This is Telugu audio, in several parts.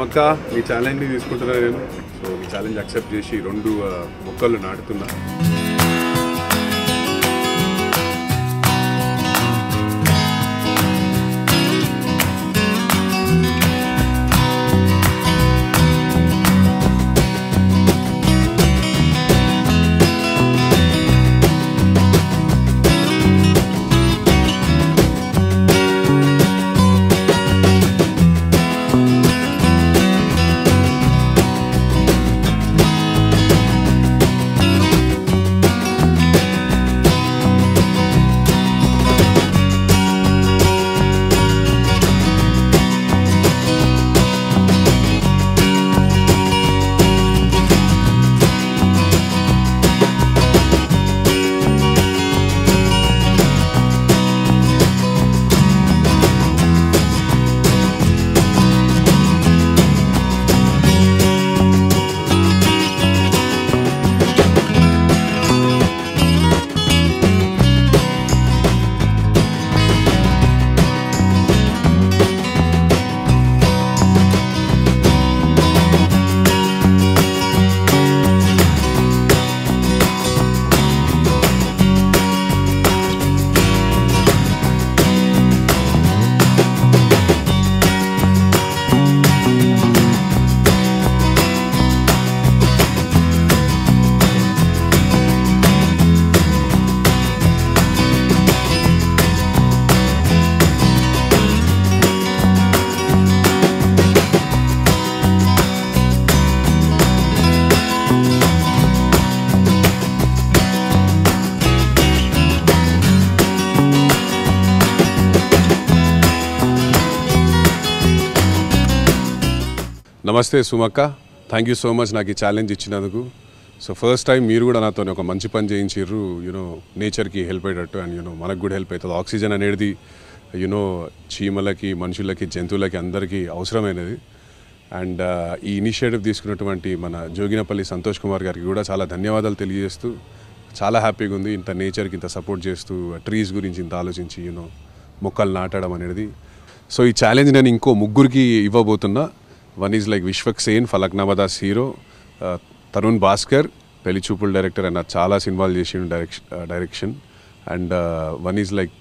సుమక్క మీ ఛాలెంజ్ని తీసుకుంటున్నా నేను సో మీ ఛాలెంజ్ యాక్సెప్ట్ చేసి రెండు ఆ, మొక్కలు నాటుతున్నా నమస్తే సుమక్క థ్యాంక్ యూ సో మచ్ నాకు ఈ ఛాలెంజ్ ఇచ్చినందుకు సో ఫస్ట్ టైం మీరు కూడా నాతో ఒక మంచి పని చేయించారు యూనో నేచర్కి హెల్ప్ అయ్యేటట్టు అండ్ యూనో మనకు కూడా హెల్ప్ అవుతుంది ఆక్సిజన్ అనేది యూనో చీమలకి మనుషులకి జంతువులకి అందరికీ అవసరమైనది అండ్ ఈ ఇనిషియేటివ్ తీసుకున్నటువంటి మన జోగినపల్లి సంతోష్ కుమార్ గారికి కూడా చాలా ధన్యవాదాలు తెలియజేస్తూ చాలా హ్యాపీగా ఉంది ఇంత నేచర్కి ఇంత సపోర్ట్ చేస్తూ ట్రీస్ గురించి ఇంత ఆలోచించి యూనో మొక్కలు నాటడం అనేది సో ఈ ఛాలెంజ్ నేను ఇంకో ముగ్గురికి ఇవ్వబోతున్నా one is like Vishwak Sen ఫలక్నామదాస్ hero Tarun Bhaskar పెళ్లి చూపుల డైరెక్టర్ అన్న చాలా సినిమాలు చేసిండు direction direction and one is like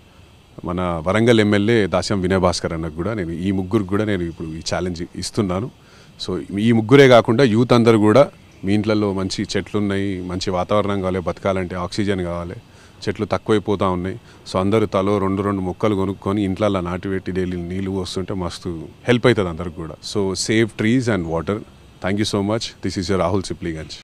మన వరంగల్ ఎమ్మెల్యే దాస్యం వినయ్ భాస్కర్ అన్నకు కూడా నేను ఈ ముగ్గురికి కూడా నేను ఇప్పుడు ఈ ఛాలెంజ్ ఇస్తున్నాను సో ఈ ముగ్గురే కాకుండా యూత్ అందరూ కూడా మీ ఇంట్లలో మంచి చెట్లు ఉన్నాయి మంచి వాతావరణం కావాలి బతకాలంటే ఆక్సిజన్ కావాలి చెట్లు తక్కువైపోతూ ఉన్నాయి సో అందరూ తలో రెండు రెండు మొక్కలు కొనుక్కొని ఇంట్లో నాటిపెట్టి డైలీ నీళ్ళు వస్తుంటే మస్తు హెల్ప్ అవుతుంది అందరికి కూడా so save trees and water thank you so much this is your Rahul Sipligunj